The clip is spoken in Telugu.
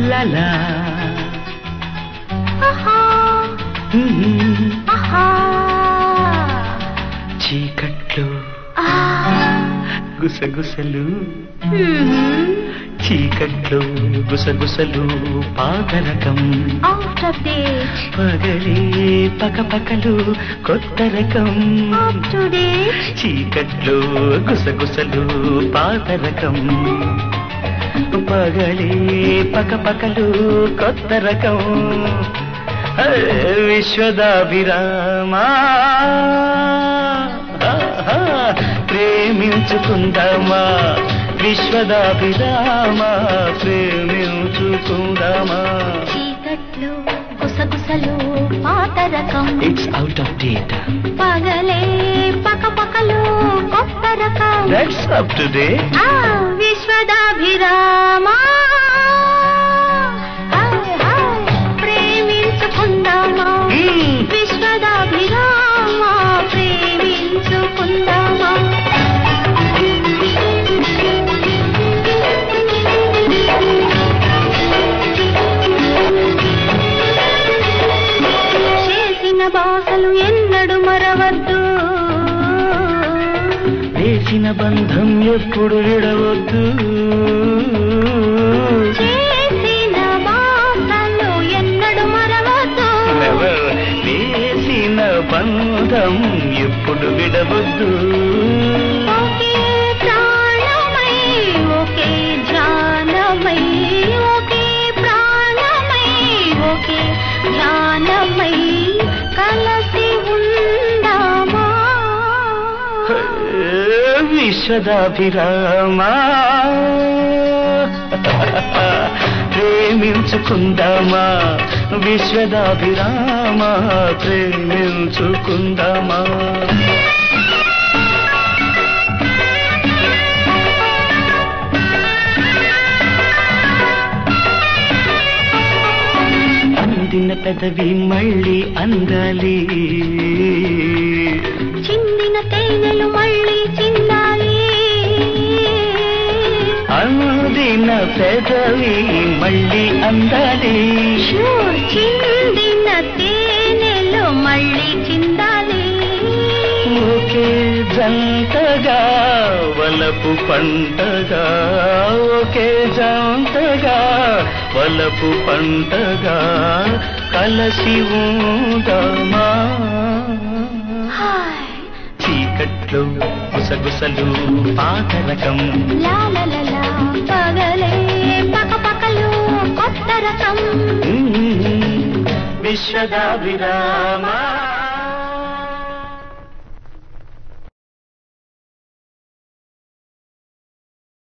లలా ఆహా మ్మ్. ఆహా చీకట్లు ఆ గుసగుసలు మ్మ్. చీకట్లు గుసగుసలు పాతరకం అవుట్ ఆఫ్ డేట్ పగలే పకపకలు కొత్త రకం అప్ టు డేట్ చీకట్లు గుసగుసలు పాతరకం పగలే పకపకలు కొత్త రకం హే, విశ్వదాభిరామా ఆహా, ప్రేమించుకుందామా విశ్వదాభిరామా ప్రేమించుకుందామా చీకట్లు గుసగుసలు పాత రకం ఇట్స్ అవుట్ ఆఫ్ డేట్ పగలే పకపకలు కొత్త రకం దట్స్ అప్ టు డే ఆ విశ్వదాభిరామా హాయ్, హాయ్, ప్రేమించుకుందామా విశ్వదాభిరామా ప్రేమించుకుందామా చేసిన బాసలు ఎన్నడు మరవద్దు వేసిన బంధం ఎప్పుడు విడవద్దు చేసిన బాసలు ఎన్నడు మరవద్దు Never. వేసిన బంధం ఎప్పుడు విడవద్దు ఒకే ప్రాణమై ఒకే ధ్యానమై ఒకే ప్రాణమై ఒకే ధ్యానమై కలసి ఉందామా విశ్వదాభిరామా ప్రేమించుకుందామా విశ్వదాభిరామా ప్రేమించుకుందామా అందిన పెదవి మళ్ళీ అందాలి చిందిన తేనెలు మళ్ళీ చిందాలి అందిన పెదవి మళ్ళీ అందాలి షూర్ చిందిన తేనెలు మళ్ళీ చిందాలి ఒకే జంటగా వలపు పంటగా ఒకే జంటగా వలపు పంటగా కలసి ఉందమా హాయ్ చీకట్లు గుసగుసలు పాతరకం లా లా లా లా పగలే పకపకలు కొత్త రకం విశ్వదాభిరామా